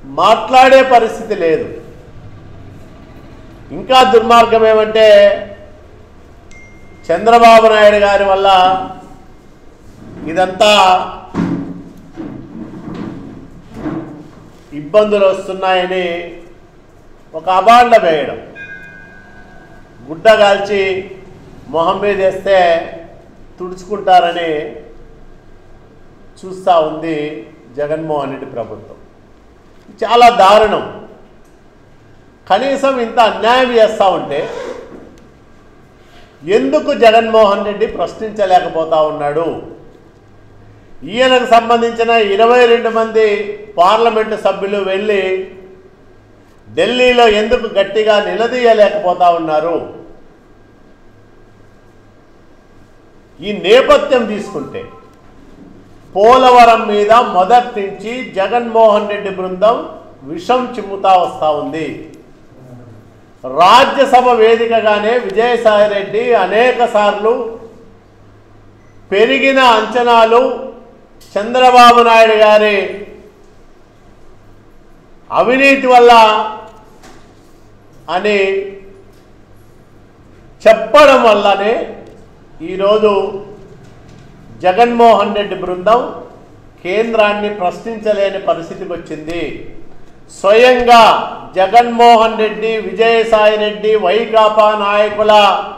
మాట్లాడే పరిస్థితి లేదు ఇంకా దుర్మార్గం ఏమంటే చంద్రబాబు నాయుడు గారి వల్ల ఇదంతా ఇబ్బందులు వస్తున్నాయని ఒక అబాండ వేయడం గుడ్డ కాల్చి మొహం మీద వేస్తే తుడుచుకుంటారని చూస్తూ ఉంది జగన్మోహన్ రెడ్డి ప్రభుత్వం చాలా దారుణం కనీసం ఇంత అన్యాయం చేస్తూ ఉంటే ఎందుకు జగన్మోహన్ రెడ్డి ప్రశ్నించలేకపోతా ఉన్నాడు ఈయనకు సంబంధించిన ఇరవై రెండు మంది పార్లమెంటు సభ్యులు వెళ్ళి ఢిల్లీలో ఎందుకు గట్టిగా నిలదీయలేకపోతా ఉన్నారు ఈ నేపథ్యం తీసుకుంటే పోలవరం మీద మొదటి నుంచి జగన్మోహన్ రెడ్డి బృందం విషం చిమ్ముతా వస్తూ ఉంది రాజ్యసభ వేదికగానే విజయసాయి రెడ్డి అనేక సార్లు పెరిగిన అంచనాలు చంద్రబాబు నాయుడు గారి అవినీతి వల్ల అని చెప్పడం వల్లనే ఈరోజు జగన్మోహన్ రెడ్డి బృందం కేంద్రాన్ని ప్రశ్నించలేని పరిస్థితికి వచ్చింది స్వయంగా జగన్మోహన్ రెడ్డి విజయసాయి రెడ్డి వైకాపా నాయకుల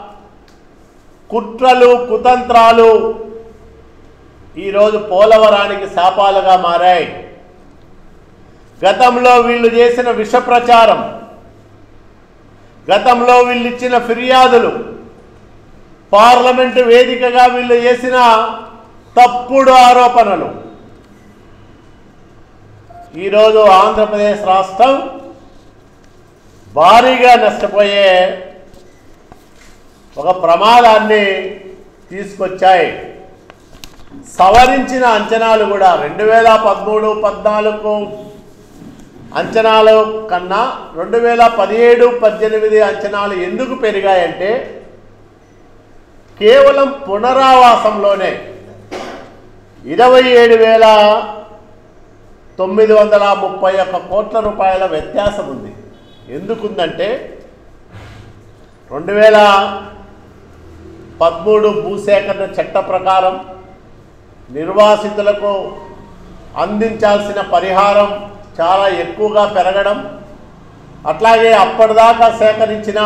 కుట్రలు కుతంత్రాలు ఈరోజు పోలవరానికి శాపాలుగా మారాయి గతంలో వీళ్ళు చేసిన విష ప్రచారం గతంలో వీళ్ళు ఇచ్చిన ఫిర్యాదులు పార్లమెంటు వేదికగా వీళ్ళు చేసిన తప్పుడు ఆరోపణలు ఈరోజు ఆంధ్రప్రదేశ్ రాష్ట్రం భారీగా నష్టపోయే ఒక ప్రమాదాన్ని తీసుకొచ్చాయి సవరించిన అంచనాలు కూడా రెండు వేల పదమూడు పద్నాలుగు అంచనాల కన్నా రెండు వేల పదిహేడు పద్దెనిమిది అంచనాలు ఎందుకు పెరిగాయంటే కేవలం పునరావాసంలోనే ఇరవై ఏడు వేల తొమ్మిది వందల ముప్పై ఒక్క కోట్ల రూపాయల వ్యత్యాసం ఉంది ఎందుకుందంటే రెండు వేల పదమూడు భూసేకరణ చట్ట ప్రకారం నిర్వాసితులకు అందించాల్సిన పరిహారం చాలా ఎక్కువగా పెరగడం అట్లాగే అప్పటిదాకా సేకరించిన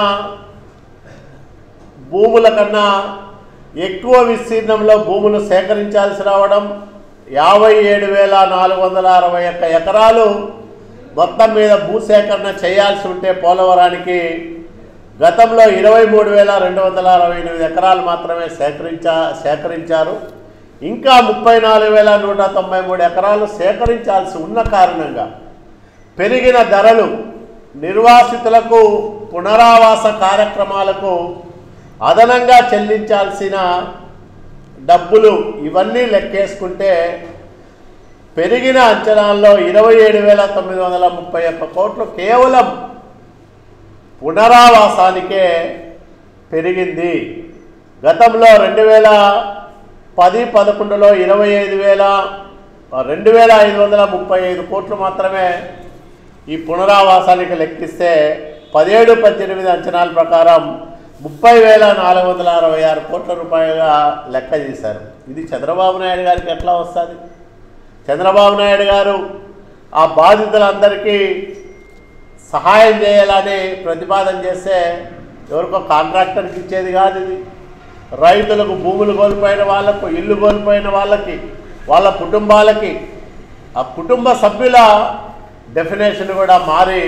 భూముల కన్నా ఎక్కువ విస్తీర్ణంలో భూములు సేకరించాల్సి రావడం యాభై ఏడు వేల నాలుగు వందల అరవై ఒక్క ఎకరాలు మొత్తం మీద భూసేకరణ చేయాల్సి ఉంటే పోలవరానికి గతంలో ఇరవై మూడు వేల రెండు వందల అరవై ఎనిమిది ఎకరాలు మాత్రమే సేకరించా సేకరించారు ఇంకా ముప్పై నాలుగు వేల నూట తొంభై మూడు ఎకరాలు సేకరించాల్సి ఉన్న కారణంగా పెరిగిన ధరలు నిర్వాసితులకు పునరావాస కార్యక్రమాలకు అదనంగా చెల్లించాల్సిన డబ్బులు ఇవన్నీ లెక్కేసుకుంటే పెరిగిన అంచనాల్లో ఇరవై ఏడు వేల తొమ్మిది వందల ముప్పై ఒక్క కోట్లు కేవలం పునరావాసానికే పెరిగింది గతంలో రెండు వేల పది పదకొండులో ఇరవై ఐదు వేల రెండు వేల ఐదు వందల ముప్పై ఐదు కోట్లు మాత్రమే ఈ పునరావాసానికి లెక్కిస్తే పదిహేడు పద్దెనిమిది అంచనాల ప్రకారం ముప్పై వేల నాలుగు వందల అరవై ఆరు కోట్ల రూపాయలుగా లెక్క చేశారు ఇది చంద్రబాబు నాయుడు గారికి ఎట్లా వస్తుంది చంద్రబాబు నాయుడు గారు ఆ బాధితులందరికీ సహాయం చేయాలని ప్రతిపాదన చేస్తే ఎవరికో కాంట్రాక్టర్కి ఇచ్చేది కాదు ఇది రైతులకు భూములు కోల్పోయిన వాళ్ళకు ఇల్లు కోల్పోయిన వాళ్ళకి వాళ్ళ కుటుంబాలకి ఆ కుటుంబ సభ్యుల డెఫినేషన్ కూడా మారి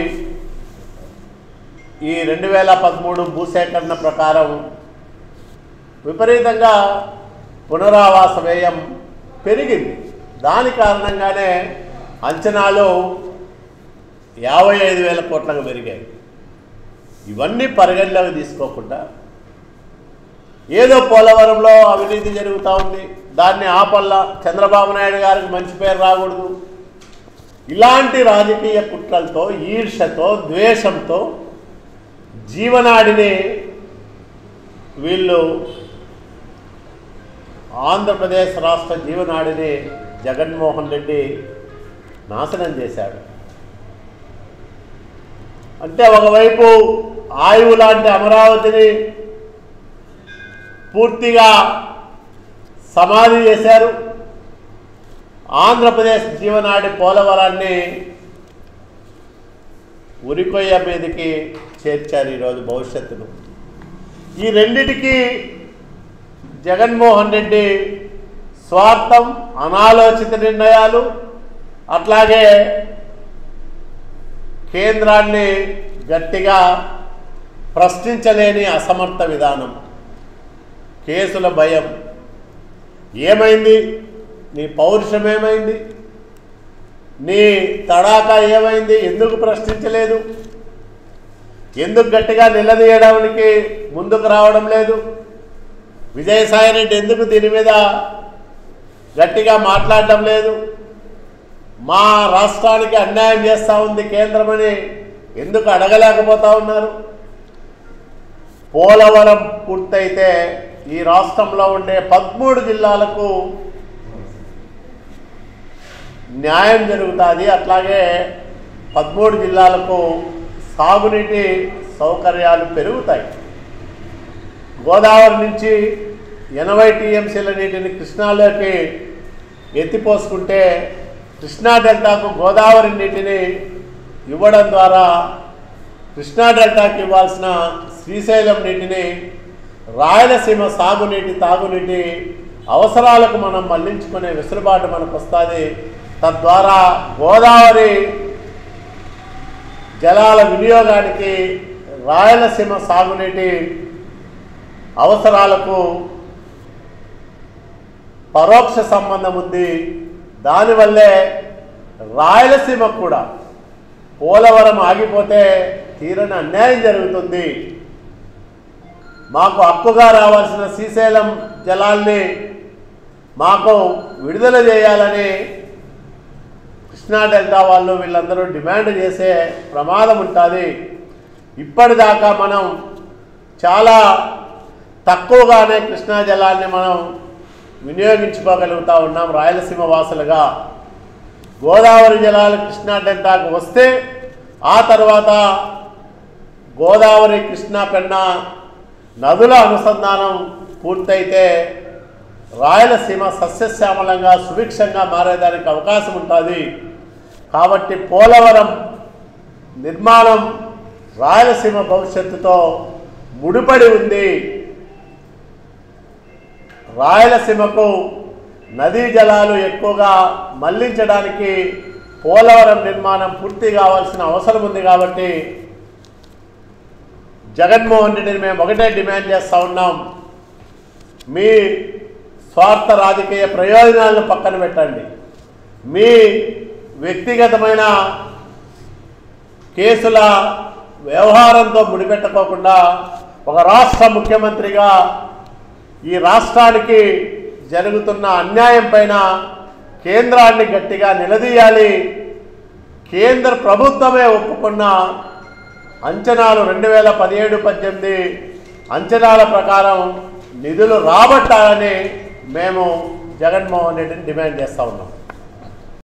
ఈ రెండు వేల పదమూడు భూసేకరణ ప్రకారం విపరీతంగా పునరావాస వ్యయం పెరిగింది దాని కారణంగానే అంచనాలు యాభై ఐదు వేల కోట్లకు పెరిగాయి ఇవన్నీ పరిగణలోకి తీసుకోకుండా ఏదో పోలవరంలో అవినీతి జరుగుతూ ఉంది దాన్ని ఆపల్లా చంద్రబాబు నాయుడు గారికి మంచి పేరు రాకూడదు ఇలాంటి రాజకీయ కుట్రలతో ఈర్షతో ద్వేషంతో జీవనాడిని వీళ్ళు ఆంధ్రప్రదేశ్ రాష్ట్ర జీవనాడిని జగన్మోహన్ రెడ్డి నాశనం చేశాడు అంటే ఒకవైపు ఆయువు లాంటి అమరావతిని పూర్తిగా సమాధి చేశారు ఆంధ్రప్రదేశ్ జీవనాడి పోలవరాన్ని ఉరికొయ్య మీదకి చేర్చారు ఈరోజు భవిష్యత్తును ఈ రెండిటికి జగన్మోహన్ రెడ్డి స్వార్థం అనాలోచిత నిర్ణయాలు అట్లాగే కేంద్రాన్ని గట్టిగా ప్రశ్నించలేని అసమర్థ విధానం కేసుల భయం ఏమైంది నీ పౌరుషం ఏమైంది నీ తడాకా ఏమైంది ఎందుకు ప్రశ్నించలేదు ఎందుకు గట్టిగా నిలదీయడానికి ముందుకు రావడం లేదు విజయసాయిరెడ్డి ఎందుకు దీని మీద గట్టిగా మాట్లాడడం లేదు మా రాష్ట్రానికి అన్యాయం చేస్తూ ఉంది కేంద్రమని ఎందుకు అడగలేకపోతా ఉన్నారు పోలవరం పూర్తయితే ఈ రాష్ట్రంలో ఉండే పదమూడు జిల్లాలకు న్యాయం జరుగుతుంది అట్లాగే పదమూడు జిల్లాలకు సాగునీటి సౌకర్యాలు పెరుగుతాయి గోదావరి నుంచి ఎనభై టీఎంసీల నీటిని కృష్ణాలోకి ఎత్తిపోసుకుంటే కృష్ణా డెల్టాకు గోదావరి నీటిని ఇవ్వడం ద్వారా కృష్ణా డెల్టాకి ఇవ్వాల్సిన శ్రీశైలం నీటిని రాయలసీమ సాగునీటి తాగునీటి అవసరాలకు మనం మళ్లించుకునే వెసులుబాటు మనకు వస్తుంది తద్వారా గోదావరి జలాల వినియోగానికి రాయలసీమ సాగునీటి అవసరాలకు పరోక్ష సంబంధం ఉంది దానివల్లే రాయలసీమకు కూడా పోలవరం ఆగిపోతే తీరని అన్యాయం జరుగుతుంది మాకు హక్కుగా రావాల్సిన శ్రీశైలం జలాల్ని మాకు విడుదల చేయాలని కృష్ణా డెల్టా వాళ్ళు వీళ్ళందరూ డిమాండ్ చేసే ప్రమాదం ఉంటుంది ఇప్పటిదాకా మనం చాలా తక్కువగానే కృష్ణా జలాన్ని మనం వినియోగించుకోగలుగుతా ఉన్నాం రాయలసీమ వాసులుగా గోదావరి జలాలు కృష్ణా డెల్టాకు వస్తే ఆ తర్వాత గోదావరి కృష్ణా పెన్నా నదుల అనుసంధానం పూర్తయితే రాయలసీమ సస్యశ్యామలంగా సుభిక్షంగా మారేదానికి అవకాశం ఉంటుంది కాబట్టి పోలవరం నిర్మాణం రాయలసీమ భవిష్యత్తుతో ముడిపడి ఉంది రాయలసీమకు నదీ జలాలు ఎక్కువగా మళ్లించడానికి పోలవరం నిర్మాణం పూర్తి కావాల్సిన అవసరం ఉంది కాబట్టి జగన్మోహన్ రెడ్డిని మేము ఒకటే డిమాండ్ చేస్తూ ఉన్నాం మీ స్వార్థ రాజకీయ ప్రయోజనాలను పక్కన పెట్టండి మీ వ్యక్తిగతమైన కేసుల వ్యవహారంతో ముడిపెట్టుకోకుండా ఒక రాష్ట్ర ముఖ్యమంత్రిగా ఈ రాష్ట్రానికి జరుగుతున్న అన్యాయం పైన కేంద్రాన్ని గట్టిగా నిలదీయాలి కేంద్ర ప్రభుత్వమే ఒప్పుకున్న అంచనాలు రెండు వేల పదిహేడు పద్దెనిమిది అంచనాల ప్రకారం నిధులు రాబట్టాలని మేము జగన్మోహన్ రెడ్డిని డిమాండ్ చేస్తూ ఉన్నాం